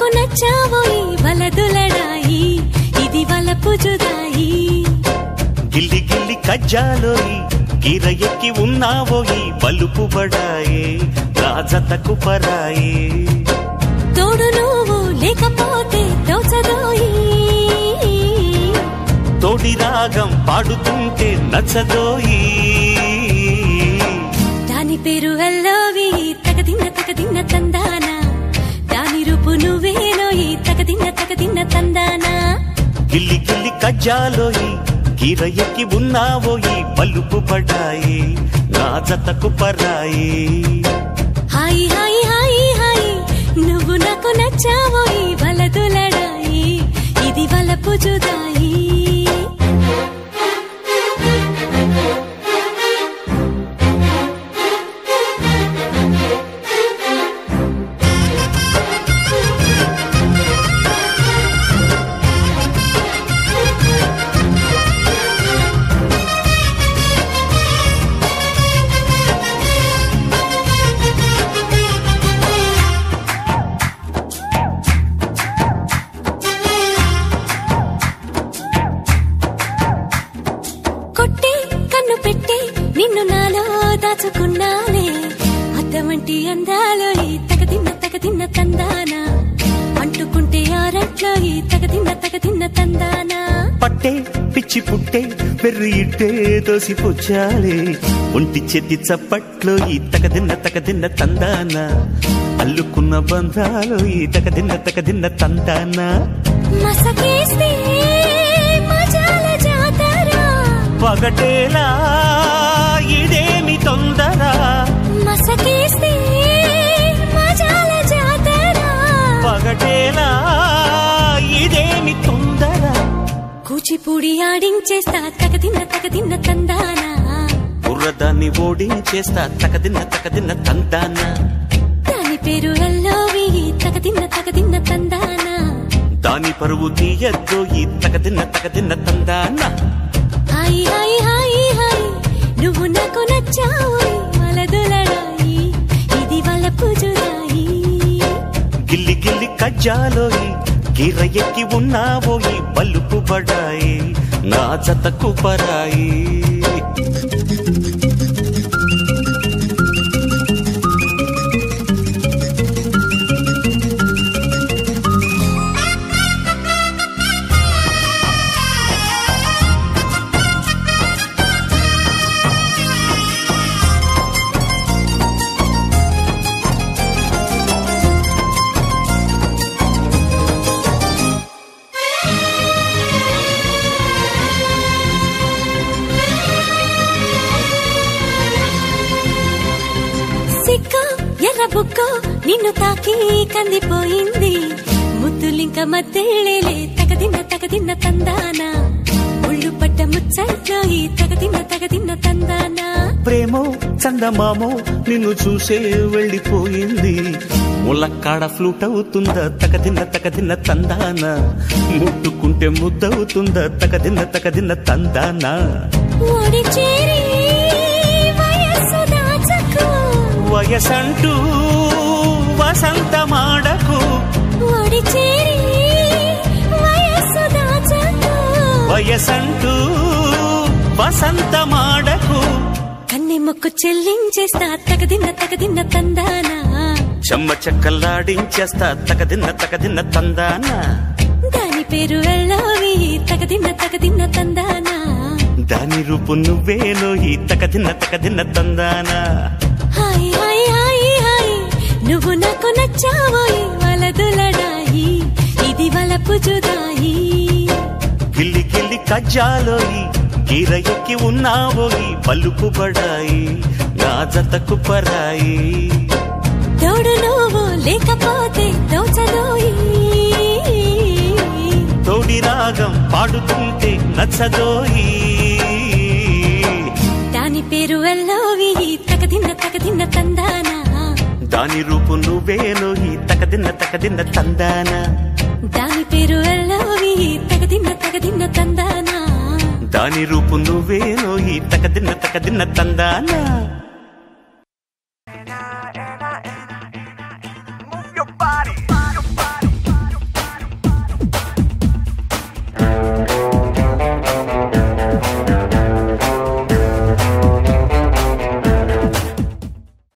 నచ్చావోయి వలదులడాయి ఇది వలపు జుదాయి గిల్లి గిల్లి కజ్జాలోయి గిర ఎక్కి ఉన్నావోయి బలుపు బడాయే రాజతకు పరాయే తోడు నువ్వు లేకపోతే తోచదోయి తోడి రాగం పాడుతుంటే నచ్చదోయి దాని పేరు అల్లోవి తగదిన్న తగదిన్న తందానా దాని రూపు నువ్వేనోయి తగదిన్న తగదిన్న తందానా గిల్లి గిల్లి కజ్జాలోయి గిర ఎక్కి ఉన్నావోయి బలుపు బడాయే రాజతకు పరాయే హాయి హాయి హాయి హాయి నువ్వు నాకు నచ్చావోయి వలదులడాయి ఇది వలపు జుదాయి కొట్టి కన్ను పెట్టి నిన్ను నాలో దాచుకున్నానే అద్దమంటి అందాలో ఈ తగదిన్న తగదిన్న తందానా అంటుకుంటే ఆరట్లో ఈ తగదిన్న తగదిన్న తందానా పట్టే పిచ్చి పుట్టే పెర్రి ఇట్టే దోసి పుచ్చాలే ఒంటి చెట్టి చప్పట్లో ఈ తకదిన్న తకదిన్న తందాన అల్లుకున్న బంధాలు ఈ తకదిన్న తకదిన్న తందాన మసకేస్తే మజాల జాతర పగటేలా ఇదేమి తొందర మసకేస్తే మజాల జాతర పగటేలా ఇదేమి తొందర కూచిపూడి ఆడించేస్తా తగదిన్న తగదిన్న తందానా బుర్రదాన్ని ఓడించేస్తా తకదిన్న తకదిన్న తందాన దాని పేరు అల్లోవి తగదిన్న తగదిన్న తందానా దాని పరువు తీయద్దు ఈ తకదిన్న తకదిన్న తందాన హాయి హాయి హాయి హాయి నువ్వు నాకు నచ్చావు వలదులడాయి ఇది వలపు జుదాయి గిల్లి గిల్లి కజ్జాలోయి గిర ఎక్కి ఉన్నావోయి బలుపు బడాయి నా జతకు పరాయి సిక్క ఎర్ర బుక్క నిన్ను తాకి కందిపోయింది ముద్దులింక మద్దెళ్ళేలే తగదిన్న తగదిన్న తందానా ఒళ్ళు పడ్డ ముచ్చట్లో ఈ తగదిన్న తగదిన్న తందానా ప్రేమో చందమామో నిన్ను చూసే వెళ్ళిపోయింది ములక్కాడ ఫ్లూట్ అవుతుందా తకదిన్న తకదిన్న తందాన ముట్టుకుంటే ముద్దవుతుందా తకదిన్న తకదిన్న తందానా ఓడి చేరి వయస్సు దాచకు వయసంటూ వసంతమాడకు ఓడి చేరి వయస్సు దాచకు వయసంటూ వసంతమాడకు కన్నె మొక్కు చెల్లించేస్తా తగదిన్న తగదిన్న తందానా చెమ్మ చెక్కల్లాడించేస్తా తకదిన్న తకదిన్న తందాన దాని పేరు అల్లోవి తగదిన్న తగదిన్న తందానా దాని రూపు నువ్వేనో ఈ తకదిన్న తకదిన్న తందాన హాయ్ హాయ్ హాయ్ హాయ్ నువ్వు నాకు నచ్చావోయి వలదులడాయి ఇది వలపు జుదాయి గిల్లి గిల్లి కజ్జాలోయి గీర ఎక్కి ఉన్నావోయి పలుకు బడాయి నా జతకు పరాయి తోడు నువ్వు లేకపోతే దోచదోయి తోడి రాగం పాడుతుంటే నచ్చదోయి దాని పేరు అల్లోవి తగదిన్న తగదిన్న తందానా దాని రూపు నువ్వేనో ఈ తకదిన్న తకదిన్న తందాన దాని పేరు అల్లోవి తగదిన్న తగదిన్న తందానా దాని రూపు నువ్వేనో ఈ తకదిన్న తకదిన్న తందాన